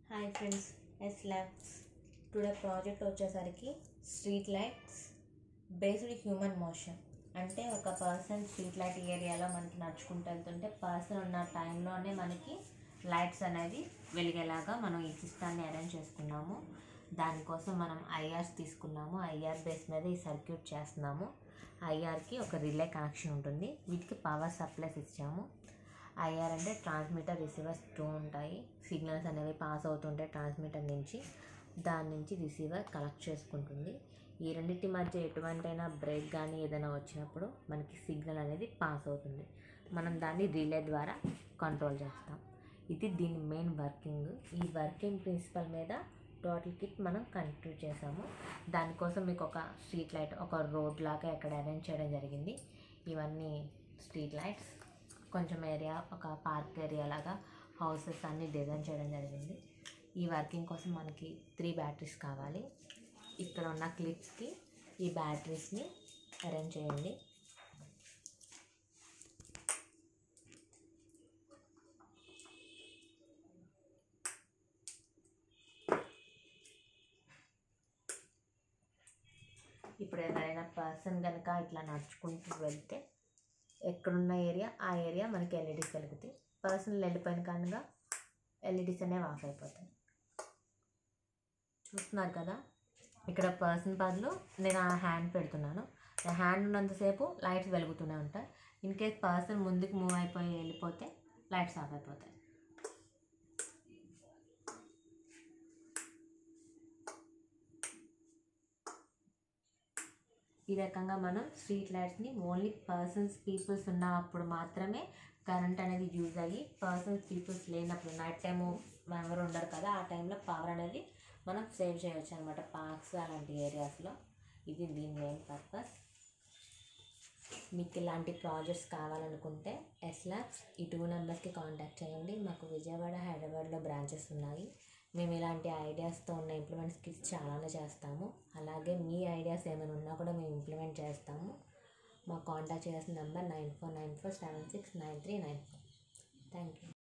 hi friends S labs today project వచ్చేసరికి street lights based human motion అంటే ఒక person street light ఏరియాలో మనకి నడుచుకుంటూ వెళ్తుంటే పర్సన్ ఉన్న టైంలోనే మనకి లైట్స్ అనేది వెలిగేలాగా మనం ఈ సిస్టాన్ని అరేంజ్ చేసుకున్నాము దానికోసం మనం ఐఆర్స్ తీసుకున్నాము ఐఆర్ బేస్ మీద ఈ సర్క్యూట్ చేస్తున్నాము ఐఆర్కి ఒక రిలే కనెక్షన్ ఉంటుంది వీటికి పవర్ సప్లైస్ ఇచ్చాము ఐఆర్ అంటే ట్రాన్స్మిటర్ రిసీవర్స్ టూ ఉంటాయి సిగ్నల్స్ అనేవి పాస్ అవుతుంటాయి ట్రాన్స్మిటర్ నుంచి దాని నుంచి రిసీవర్ కలెక్ట్ చేసుకుంటుంది ఈ రెండింటి మధ్య ఎటువంటైనా బ్రేక్ కానీ ఏదైనా వచ్చినప్పుడు మనకి సిగ్నల్ అనేది పాస్ అవుతుంది మనం దాన్ని రిలే ద్వారా కంట్రోల్ చేస్తాం ఇది దీని మెయిన్ వర్కింగ్ ఈ వర్కింగ్ ప్రిన్సిపల్ మీద టోటల్ కిట్ మనం కంటిన్యూ చేసాము దానికోసం మీకు ఒక స్ట్రీట్ లైట్ ఒక రోడ్ లాగా ఇక్కడ అరేంజ్ చేయడం జరిగింది ఇవన్నీ స్ట్రీట్ లైట్స్ కొంచెం ఏరియా ఒక పార్క్ ఏరియా లాగా హౌసెస్ అన్నీ డిజైన్ చేయడం జరిగింది ఈ వర్కింగ్ కోసం మనకి త్రీ బ్యాటరీస్ కావాలి ఇక్కడ ఉన్న క్లిప్స్కి ఈ బ్యాటరీస్ని అరేంజ్ చేయండి ఇప్పుడు ఎవరైనా పర్సన్ కనుక ఇట్లా నడుచుకుంటూ వెళ్తే ఎక్కడున్న ఏరియా ఆ ఏరియా మనకి ఎల్ఈడీస్ వెలుగుతాయి పర్సనల్ వెళ్ళిపోయిన కారణంగా ఎల్ఈడీస్ అనేవి ఆఫ్ అయిపోతాయి చూస్తున్నారు కదా ఇక్కడ పర్సన్ బదులు నేను ఆ హ్యాండ్ పెడుతున్నాను ఆ హ్యాండ్ ఉన్నంతసేపు లైట్స్ వెలుగుతూనే ఉంటాయి ఇన్ కేస్ పర్సన్ ముందుకు మూవ్ అయిపోయి వెళ్ళిపోతే లైట్స్ ఆఫ్ అయిపోతాయి ఈ రకంగా మనం స్ట్రీట్ లైట్స్ని ఓన్లీ పర్సన్స్ పీపుల్స్ ఉన్నప్పుడు మాత్రమే కరెంట్ అనేది యూజ్ అయ్యి పర్సన్స్ పీపుల్స్ లేనప్పుడు నైట్ టైము ఎవరు ఉండరు కదా ఆ టైంలో పవర్ అనేది మనం సేవ్ చేయవచ్చు అనమాట పార్క్స్ అలాంటి ఏరియాస్లో ఇది దీని మెయిన్ పర్పస్ మీకు ఇలాంటి ప్రాజెక్ట్స్ కావాలనుకుంటే ఎస్ ల్యాబ్స్ ఈ టూ నెంబర్స్కి కాంటాక్ట్ చేయండి మాకు విజయవాడ హైదరాబాద్లో బ్రాంచెస్ ఉన్నాయి మేము ఇలాంటి ఐడియాస్తో ఉన్న ఇంప్లిమెంట్స్ కిట్స్ చాలానే చేస్తాము అలాగే మీ ఐడియాస్ ఏమైనా ఉన్నా కూడా మేము ఇంప్లిమెంట్ చేస్తాము మాకు కాంటాక్ట్ చేయాల్సిన number nine four nine four seven six nine three nine four thank you